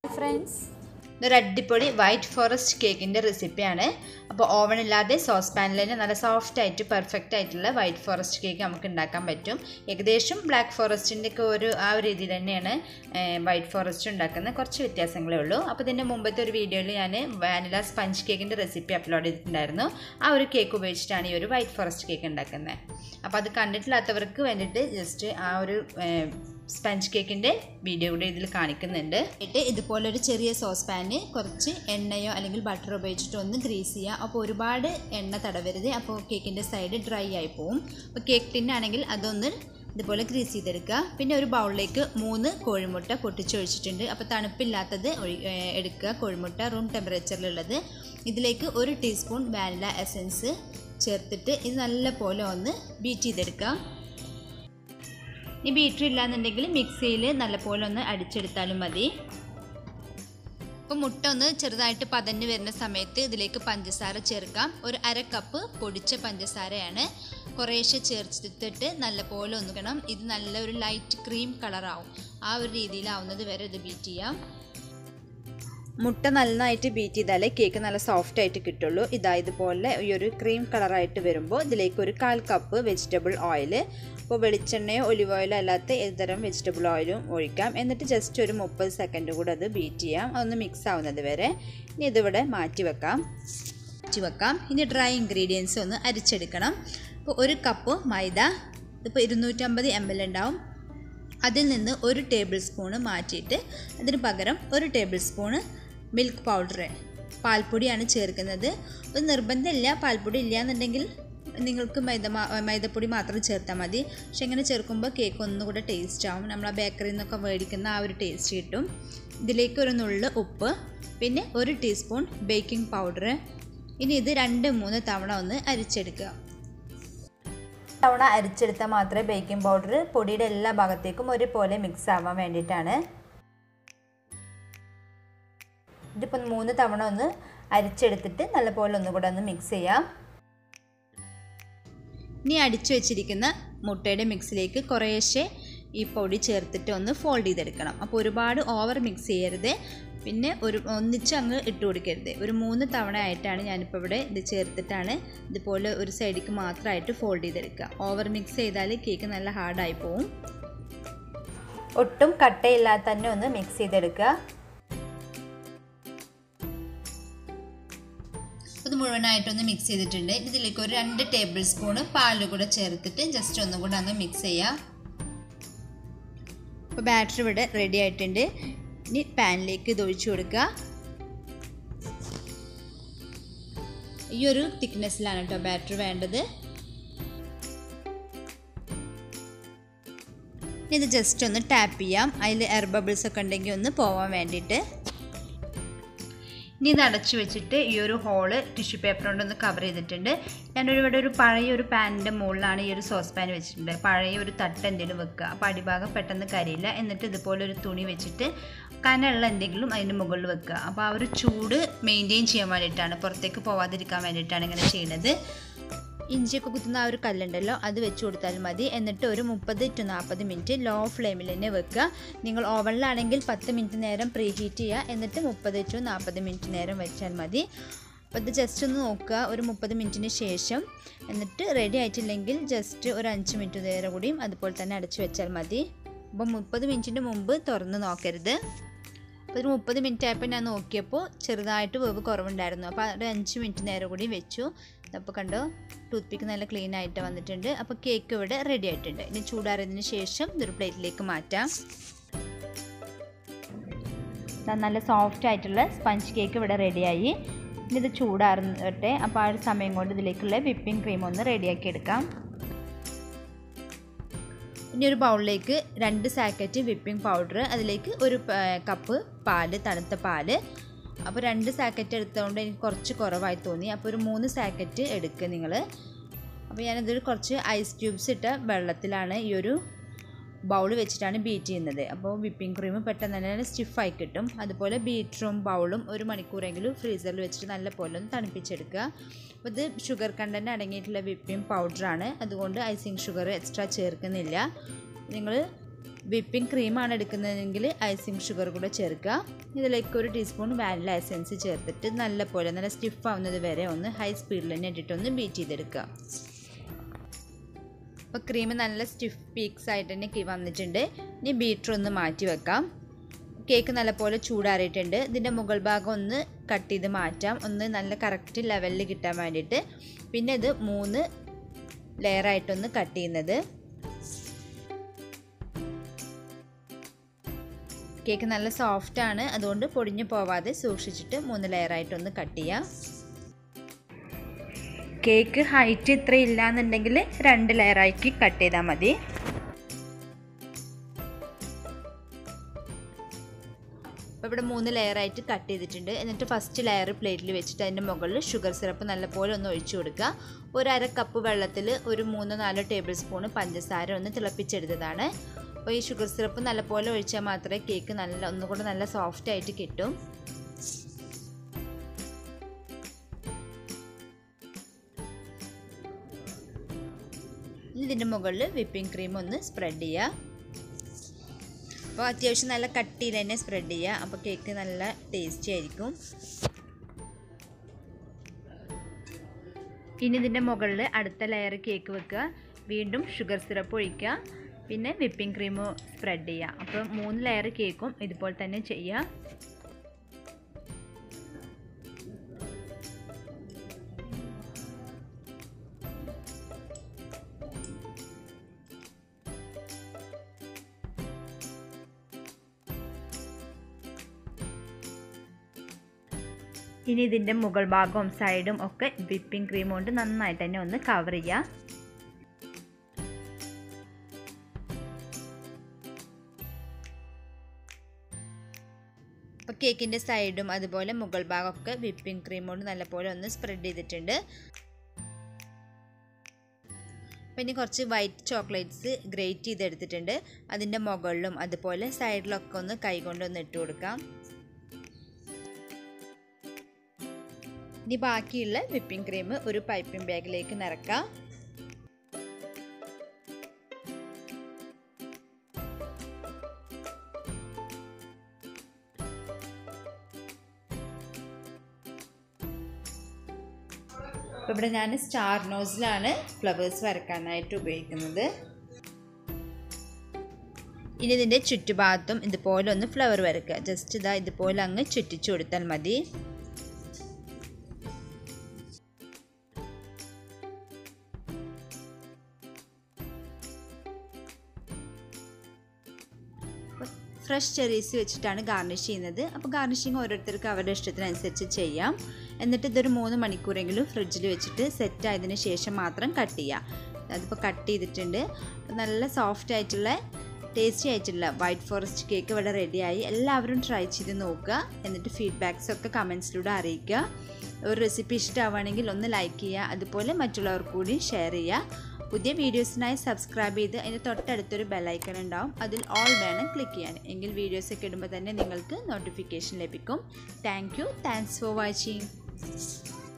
friends ഇതൊരു അടിപൊളി white forest കേക്കിൻ്റെ റെസിപ്പിയാണ് അപ്പോൾ ഓവൺ ഇല്ലാതെ സോസ് പാനിൽ തന്നെ നല്ല സോഫ്റ്റ് ആയിട്ട് പെർഫെക്റ്റ് ആയിട്ടുള്ള വൈറ്റ് ഫോറസ്റ്റ് കേക്ക് നമുക്ക് ഉണ്ടാക്കാൻ പറ്റും ഏകദേശം ബ്ലാക്ക് ഫോറസ്റ്റിൻ്റെ ഒക്കെ ഒരു ആ ഒരു രീതിയിൽ തന്നെയാണ് വൈറ്റ് ഫോറസ്റ്റ് ഉണ്ടാക്കുന്നത് കുറച്ച് വ്യത്യാസങ്ങളേ ഉള്ളൂ അപ്പോൾ ഇതിൻ്റെ മുമ്പത്തെ ഒരു വീഡിയോയിൽ ഞാൻ വാനില സ്പഞ്ച് കേക്കിൻ്റെ റെസിപ്പി അപ്ലോഡ് ചെയ്തിട്ടുണ്ടായിരുന്നു ആ ഒരു കേക്ക് ഉപയോഗിച്ചിട്ടാണ് ഈ ഒരു വൈറ്റ് ഫോറസ്റ്റ് കേക്ക് ഉണ്ടാക്കുന്നത് അപ്പോൾ അത് കണ്ടിട്ടില്ലാത്തവർക്ക് വേണ്ടിയിട്ട് ജസ്റ്റ് ആ ഒരു സ്പഞ്ച് കേക്കിൻ്റെ വീഡിയോ കൂടെ ഇതിൽ കാണിക്കുന്നുണ്ട് എന്നിട്ട് ഇതുപോലൊരു ചെറിയ സോസ് പാന് കുറച്ച് എണ്ണയോ അല്ലെങ്കിൽ ബട്ടർ ഉപയോഗിച്ചിട്ട് ഒന്ന് ഗ്രീസ് ചെയ്യുക അപ്പോൾ ഒരുപാട് എണ്ണ തടവരുത് അപ്പോൾ കേക്കിൻ്റെ സൈഡ് ഡ്രൈ ആയി പോവും അപ്പോൾ കേക്ക് ടിന്നാണെങ്കിൽ അതൊന്ന് ഇതുപോലെ ഗ്രീസ് ചെയ്തെടുക്കുക പിന്നെ ഒരു ബൗളിലേക്ക് മൂന്ന് കോഴിമുട്ട പൊട്ടിച്ചൊഴിച്ചിട്ടുണ്ട് അപ്പോൾ തണുപ്പില്ലാത്തത് ഒഴി- ഏഹ് എടുക്കുക കോഴിമുട്ട റൂം ടെമ്പറേച്ചറിലുള്ളത് ഇതിലേക്ക് ഒരു ടീസ്പൂൺ വാനില എസൻസ് ചേർത്തിട്ട് ഇത് നല്ല പോലെ ഒന്ന് ബീറ്റ് ചെയ്തെടുക്കുക ഈ ബീറ്റർ ഇല്ലാന്നുണ്ടെങ്കിൽ മിക്സിയിൽ നല്ലപോലെ ഒന്ന് അടിച്ചെടുത്താലും മതി അപ്പോൾ മുട്ട ഒന്ന് ചെറുതായിട്ട് പതഞ്ഞ് വരുന്ന സമയത്ത് ഇതിലേക്ക് പഞ്ചസാര ചേർക്കാം ഒരു അര കപ്പ് പൊടിച്ച പഞ്ചസാരയാണ് കുറേശ്ശെ ചേർത്തിട്ട് നല്ലപോലെ ഒന്നുകണം ഇത് നല്ല ഒരു ലൈറ്റ് ക്രീം കളറാവും ആ ഒരു രീതിയിലാവുന്നത് വരെ ഇത് ബീറ്റ് ചെയ്യാം മുട്ട നന്നായിട്ട് ബീറ്റ് ചെയ്താലേ കേക്ക് നല്ല സോഫ്റ്റ് ആയിട്ട് കിട്ടുള്ളൂ ഇതാ ഇതുപോലെ ഈ ഒരു ക്രീം കളറായിട്ട് വരുമ്പോൾ ഇതിലേക്ക് ഒരു കാൽ കപ്പ് വെജിറ്റബിൾ ഓയിൽ ഇപ്പോൾ വെളിച്ചെണ്ണയോ ഒലിവ് ഓയിലോ അല്ലാത്ത ഏതുതരം വെജിറ്റബിൾ ഓയിലും ഒഴിക്കാം എന്നിട്ട് ജസ്റ്റ് ഒരു മുപ്പത് സെക്കൻഡ് കൂടെ അത് ബീറ്റ് ചെയ്യാം അതൊന്ന് മിക്സ് ആവുന്നത് വരെ ഇനി ഇതിവിടെ മാറ്റി വെക്കാം മാറ്റി വെക്കാം ഇനി ഡ്രൈ ഇൻഗ്രീഡിയൻസ് ഒന്ന് അരിച്ചെടുക്കണം അപ്പോൾ ഒരു കപ്പ് മൈദ ഇതിപ്പോൾ ഇരുന്നൂറ്റമ്പത് എം എൽ ഉണ്ടാവും അതിൽ നിന്ന് ഒരു ടേബിൾ സ്പൂണ് മാറ്റിയിട്ട് അതിന് പകരം ഒരു ടേബിൾ സ്പൂണ് മിൽക്ക് പൗഡർ പാൽപ്പൊടിയാണ് ചേർക്കുന്നത് അത് നിർബന്ധമില്ല പാൽപ്പൊടി ഇല്ല എന്നുണ്ടെങ്കിൽ നിങ്ങൾക്ക് മൈദ മാ- മൈദപ്പൊടി മാത്രം ചേർത്താൽ മതി പക്ഷെ ഇങ്ങനെ ചേർക്കുമ്പോൾ കേക്ക് ഒന്നുകൂടെ ടേസ്റ്റ് ആവും നമ്മൾ ആ ബേക്കറിയിൽ നിന്നൊക്കെ മേടിക്കുന്ന ആ ഒരു ടേസ്റ്റ് കിട്ടും ഇതിലേക്ക് ഒരു നുള്ള് ഉപ്പ് പിന്നെ ഒരു ടീസ്പൂൺ ബേക്കിംഗ് പൗഡർ ഇനി ഇത് രണ്ട് മൂന്ന് തവണ ഒന്ന് അരിച്ചെടുക്കുക തവണ അരിച്ചെടുത്താൽ മാത്രമേ ബേക്കിംഗ് പൗഡർ പൊടിയുടെ എല്ലാ ഭാഗത്തേക്കും ഒരുപോലെ മിക്സ് ആവാൻ വേണ്ടിയിട്ടാണ് ഇതിപ്പോൾ മൂന്ന് തവണ ഒന്ന് അരിച്ചെടുത്തിട്ട് നല്ലപോലെ ഒന്നുകൂടെ ഒന്ന് മിക്സ് ചെയ്യാം ഇനി അടിച്ചു വെച്ചിരിക്കുന്ന മുട്ടയുടെ മിക്സിലേക്ക് കുറേശ്ശെ ഈ പൊടി ചേർത്തിട്ട് ഒന്ന് ഫോൾഡ് ചെയ്തെടുക്കണം അപ്പോൾ ഒരുപാട് ഓവർ മിക്സ് ചെയ്യരുത് പിന്നെ ഒരു ഒന്നിച്ച് അങ്ങ് ഇട്ട് കൊടുക്കരുത് ഒരു മൂന്ന് തവണ ആയിട്ടാണ് ഞാനിപ്പോൾ ഇവിടെ ഇത് ചേർത്തിട്ടാണ് ഇതുപോലെ ഒരു സൈഡിലേക്ക് മാത്രമായിട്ട് ഫോൾഡ് ചെയ്തെടുക്കുക ഓവർ മിക്സ് ചെയ്താൽ കേക്ക് നല്ല ഹാർഡായി പോവും ഒട്ടും കട്ടയില്ലാതെ തന്നെ ഒന്ന് മിക്സ് ചെയ്തെടുക്കുക ഇത് മുഴുവനായിട്ടൊന്ന് മിക്സ് ചെയ്തിട്ടുണ്ട് ഇതിലേക്ക് ഒരു രണ്ട് ടേബിൾ സ്പൂണ് പാല് കൂടെ ചേർത്തിട്ട് ജസ്റ്റ് ഒന്നും കൂടെ അങ്ങ് മിക്സ് ചെയ്യാം അപ്പോൾ ബാറ്റർ ഇവിടെ റെഡി ആയിട്ടുണ്ട് ഇനി പാനിലേക്ക് ഇത് ഒഴിച്ചു കൊടുക്കുക ഈ ഒരു തിക്നെസ്സിലാണ് കേട്ടോ ബാറ്റർ വേണ്ടത് ഇനി ഇത് ജസ്റ്റ് ഒന്ന് ടാപ്പ് ചെയ്യാം അതിൽ എയർ ബബിൾസ് ഒക്കെ ഉണ്ടെങ്കിൽ ഒന്ന് പോവാൻ വേണ്ടിയിട്ട് ഇനി ഇത് അടച്ചു വെച്ചിട്ട് ഈ ഒരു ഹോള് ടിഷ്യൂ പേപ്പർ കൊണ്ടൊന്ന് കവർ ചെയ്തിട്ടുണ്ട് ഞാനൊരു ഇവിടെ ഒരു പഴയ ഒരു പാനിൻ്റെ മുകളിലാണ് ഈ ഒരു സോസ് പാൻ വെച്ചിട്ടുണ്ട് പഴയ ഒരു തട്ട് എന്തെങ്കിലും വെക്കുക അപ്പോൾ അടിഭാഗം പെട്ടെന്ന് കരിയില്ല എന്നിട്ട് ഇതുപോലെ ഒരു തുണി വെച്ചിട്ട് കനമുള്ള എന്തെങ്കിലും അതിൻ്റെ മുകളിൽ വെക്കുക അപ്പോൾ ആ ഒരു ചൂട് മെയിൻറ്റെയിൻ ചെയ്യാൻ വേണ്ടിയിട്ടാണ് പുറത്തേക്ക് പോവാതിരിക്കാൻ വേണ്ടിയിട്ടാണ് ഇങ്ങനെ ചെയ്യുന്നത് ഇഞ്ചിയൊക്കെ കുത്തുന്ന ആ ഒരു കല്ലുണ്ടല്ലോ അത് വെച്ച് കൊടുത്താൽ മതി എന്നിട്ട് ഒരു മുപ്പത് ടു നാൽപ്പത് മിനിറ്റ് ലോ ഫ്ലെയിമിൽ തന്നെ വെക്കുക നിങ്ങൾ ഓവനിലാണെങ്കിൽ പത്ത് മിനിറ്റ് നേരം പ്രീ ഹീറ്റ് ചെയ്യുക എന്നിട്ട് മുപ്പത് ടു നാൽപ്പത് മിനിറ്റ് നേരം വെച്ചാൽ മതി അപ്പോൾ ഇത് ജസ്റ്റ് ഒന്ന് നോക്കുക ഒരു മുപ്പത് മിനിറ്റിന് ശേഷം എന്നിട്ട് റെഡി ആയിട്ടില്ലെങ്കിൽ ജസ്റ്റ് ഒരു അഞ്ച് മിനിറ്റ് നേരം കൂടിയും അതുപോലെ തന്നെ അടച്ചു വെച്ചാൽ മതി അപ്പോൾ മുപ്പത് മിനിറ്റിന് മുമ്പ് തുറന്ന് നോക്കരുത് അപ്പോൾ ഒരു മുപ്പത് മിനിറ്റ് ആയപ്പോൾ ഞാൻ നോക്കിയപ്പോൾ ചെറുതായിട്ട് വേവ് കുറവുണ്ടായിരുന്നു അപ്പോൾ ഒരു അഞ്ച് മിനിറ്റ് നേരം കൂടി വെച്ചു അപ്പോൾ കണ്ടോ ടൂത്ത് പിക്ക് നല്ല ക്ലീൻ ആയിട്ട് വന്നിട്ടുണ്ട് അപ്പോൾ കേക്ക് ഇവിടെ റെഡി ആയിട്ടുണ്ട് ഇനി ചൂടാറിയതിന് ശേഷം ഇതൊരു പ്ലേറ്റിലേക്ക് മാറ്റാം ദാ നല്ല സോഫ്റ്റ് ആയിട്ടുള്ള സ്പഞ്ച് കേക്ക് ഇവിടെ റെഡിയായി ഇനി ഇത് ചൂടാറിട്ടെ അപ്പോൾ ആ ഒരു സമയം കൊണ്ട് ഇതിലേക്കുള്ള വിപ്പിംഗ് ക്രീം ഒന്ന് റെഡിയാക്കി എടുക്കാം ഇനി ഒരു ബൗളിലേക്ക് രണ്ട് സാക്കറ്റ് വിപ്പിംഗ് പൗഡർ അതിലേക്ക് ഒരു പ- കപ്പ് പാല് തണുത്ത പാല് അപ്പോൾ രണ്ട് സാക്കറ്റ് എടുത്തതുകൊണ്ട് എനിക്ക് കുറച്ച് കുറവായി തോന്നി അപ്പോൾ ഒരു മൂന്ന് സാക്കറ്റ് എടുക്കുക നിങ്ങൾ അപ്പോൾ ഞാനിതൊരു കുറച്ച് ഐസ് ക്യൂബ്സ് ഇട്ട വെള്ളത്തിലാണ് ഈ ഒരു ബൗൾ വെച്ചിട്ടാണ് ബീറ്റ് ചെയ്യുന്നത് അപ്പോൾ വിപ്പിംഗ് ക്രീം പെട്ടെന്ന് തന്നെ സ്റ്റിഫായി കിട്ടും അതുപോലെ ബീറ്ററും ബൗളും ഒരു മണിക്കൂറെങ്കിലും ഫ്രീസറിൽ വെച്ചിട്ട് നല്ല പോലെ ഒന്ന് തണുപ്പിച്ചെടുക്കുക അപ്പോൾ ഇത് ഷുഗർ കണ്ടൻറ്റ് അടങ്ങിയിട്ടുള്ള വിപ്പിംഗ് പൗഡറാണ് അതുകൊണ്ട് ഐസിങ് ഷുഗർ എക്സ്ട്രാ ചേർക്കുന്നില്ല നിങ്ങൾ വിപ്പിംഗ് ക്രീമാണ് എടുക്കുന്നതെങ്കിൽ ഐസിങ് ഷുഗർ കൂടെ ചേർക്കുക ഇതിലേക്ക് ഒരു ടീസ്പൂൺ വാനില എസൻസ് ചേർത്തിട്ട് നല്ല പോലെ നല്ല സ്റ്റിഫ് ആവുന്നത് വരെ ഒന്ന് ഹൈ സ്പീഡിൽ തന്നെ ഇട്ടിട്ടൊന്ന് ബീറ്റ് ചെയ്തെടുക്കുക അപ്പോൾ ക്രീം നല്ല സ്റ്റിഫ് പീക്സ് ആയിട്ട് തന്നെ വന്നിട്ടുണ്ട് ഇനി ബീറ്റർ ഒന്ന് മാറ്റി വെക്കാം കേക്ക് നല്ലപോലെ ചൂടാറിയിട്ടുണ്ട് ഇതിൻ്റെ മുകൾ ഭാഗം ഒന്ന് കട്ട് ചെയ്ത് മാറ്റാം ഒന്ന് നല്ല കറക്റ്റ് ലെവലിൽ കിട്ടാൻ വേണ്ടിയിട്ട് പിന്നെ ഇത് മൂന്ന് ലെയറായിട്ടൊന്ന് കട്ട് ചെയ്യുന്നത് കേക്ക് നല്ല സോഫ്റ്റ് ആണ് അതുകൊണ്ട് പൊടിഞ്ഞു പോവാതെ സൂക്ഷിച്ചിട്ട് മൂന്ന് ലെയറായിട്ടൊന്ന് കട്ട് ചെയ്യാം കേക്ക് ഹൈറ്റ് ഇത്ര ഇല്ല എന്നുണ്ടെങ്കിൽ രണ്ട് ലെയറാക്കി കട്ട് ചെയ്താൽ മതി അപ്പോൾ ഇവിടെ മൂന്ന് ലെയറായിട്ട് കട്ട് ചെയ്തിട്ടുണ്ട് എന്നിട്ട് ഫസ്റ്റ് ലെയർ പ്ലേറ്റിൽ വെച്ചിട്ട് അതിൻ്റെ മുകളിൽ ഷുഗർ സിറപ്പ് നല്ലപോലെ ഒന്ന് ഒഴിച്ചു കൊടുക്കുക ഒരു അര കപ്പ് വെള്ളത്തിൽ ഒരു മൂന്നോ നാലോ ടേബിൾ സ്പൂൺ പഞ്ചസാര ഒന്ന് തിളപ്പിച്ചെടുത്തതാണ് അപ്പോൾ ഈ ഷുഗർ സിറപ്പ് നല്ലപോലെ ഒഴിച്ചാൽ മാത്രമേ കേക്ക് നല്ല ഒന്നുകൂടെ നല്ല സോഫ്റ്റ് ആയിട്ട് കിട്ടും ഇതിൻ്റെ മുകളിൽ വിപ്പിംഗ് ക്രീം ഒന്ന് സ്പ്രെഡ് ചെയ്യുക അപ്പോൾ അത്യാവശ്യം നല്ല കട്ടിയിൽ തന്നെ സ്പ്രെഡ് ചെയ്യുക അപ്പോൾ കേക്ക് നല്ല ടേസ്റ്റി ആയിരിക്കും ഇനി ഇതിൻ്റെ മുകളിൽ അടുത്ത ലെയർ കേക്ക് വെക്കുക വീണ്ടും ഷുഗർ സിറപ്പ് ഒഴിക്കുക പിന്നെ വിപ്പിംഗ് ക്രീം സ്പ്രെഡ് ചെയ്യുക അപ്പോൾ മൂന്ന് ലെയർ കേക്കും ഇതുപോലെ തന്നെ ചെയ്യുക ഇനി ഇതിൻ്റെ മുകൾ ഭാഗവും സൈഡും ഒക്കെ വിപ്പിംഗ് ക്രീം കൊണ്ട് നന്നായിട്ട് തന്നെ ഒന്ന് കവർ ചെയ്യുക അപ്പോൾ കേക്കിൻ്റെ സൈഡും അതുപോലെ മുകൾ ഭാഗമൊക്കെ വിപ്പിംഗ് ക്രീം കൊണ്ട് നല്ലപോലെ ഒന്ന് സ്പ്രെഡ് ചെയ്തിട്ടുണ്ട് അപ്പോൾ ഇനി കുറച്ച് വൈറ്റ് ചോക്ലേറ്റ്സ് ഗ്രേറ്റ് ചെയ്തെടുത്തിട്ടുണ്ട് അതിൻ്റെ മുകളിലും അതുപോലെ സൈഡിലൊക്കെ ഒന്ന് കൈകൊണ്ട് ഒന്ന് ഇട്ട് കൊടുക്കാം ഇനി ബാക്കിയുള്ള വിപ്പിംഗ് ക്രീം ഒരു പൈപ്പിംഗ് ബാഗിലേക്ക് നിറക്കാം അപ്പോൾ ഇവിടെ ഞാൻ സ്റ്റാർ നോസിലാണ് ഫ്ലവേഴ്സ് വരക്കാനായിട്ട് ഉപയോഗിക്കുന്നത് ഇനി ഇതിൻ്റെ ചുറ്റുഭാഗത്തും ഇതുപോലെ ഒന്ന് ഫ്ലവർ വരക്കുക ജസ്റ്റ് ഇതാ ഇതുപോലെ അങ്ങ് ചുറ്റിച്ചു കൊടുത്താൽ മതി ഫ്രഷ് ചെറീസ് വെച്ചിട്ടാണ് ഗാർണിഷ് ചെയ്യുന്നത് അപ്പോൾ ഗാർണിഷിങ് ഓരോരുത്തർക്ക് അവരുടെ ഇഷ്ടത്തിനനുസരിച്ച് ചെയ്യാം എന്നിട്ട് ഇതൊരു മൂന്ന് മണിക്കൂറെങ്കിലും ഫ്രിഡ്ജിൽ വെച്ചിട്ട് സെറ്റ് ആയതിനു ശേഷം മാത്രം കട്ട് ചെയ്യുക അതിപ്പോൾ കട്ട് ചെയ്തിട്ടുണ്ട് നല്ല സോഫ്റ്റ് ആയിട്ടുള്ള ടേസ്റ്റി ആയിട്ടുള്ള വൈറ്റ് ഫോറസ്റ്റ് കേക്ക് ഇവിടെ റെഡിയായി എല്ലാവരും ട്രൈ ചെയ്ത് നോക്കുക എന്നിട്ട് ഫീഡ്ബാക്സ് ഒക്കെ കമൻസിലൂടെ അറിയിക്കുക ഒരു റെസിപ്പി ഇഷ്ടമാവുകയാണെങ്കിൽ ഒന്ന് ലൈക്ക് ചെയ്യുക അതുപോലെ മറ്റുള്ളവർക്ക് കൂടി ഷെയർ ചെയ്യുക പുതിയ വീഡിയോസിനായി സബ്സ്ക്രൈബ് ചെയ്ത് അതിൻ്റെ തൊട്ടടുത്തൊരു ബെല്ലൈക്കൺ ഉണ്ടാവും അതിൽ ഓൾ വേണം ക്ലിക്ക് ചെയ്യാൻ എങ്കിൽ വീഡിയോസൊക്കെ ഇടുമ്പോൾ തന്നെ നിങ്ങൾക്ക് നോട്ടിഫിക്കേഷൻ ലഭിക്കും thank you thanks for watching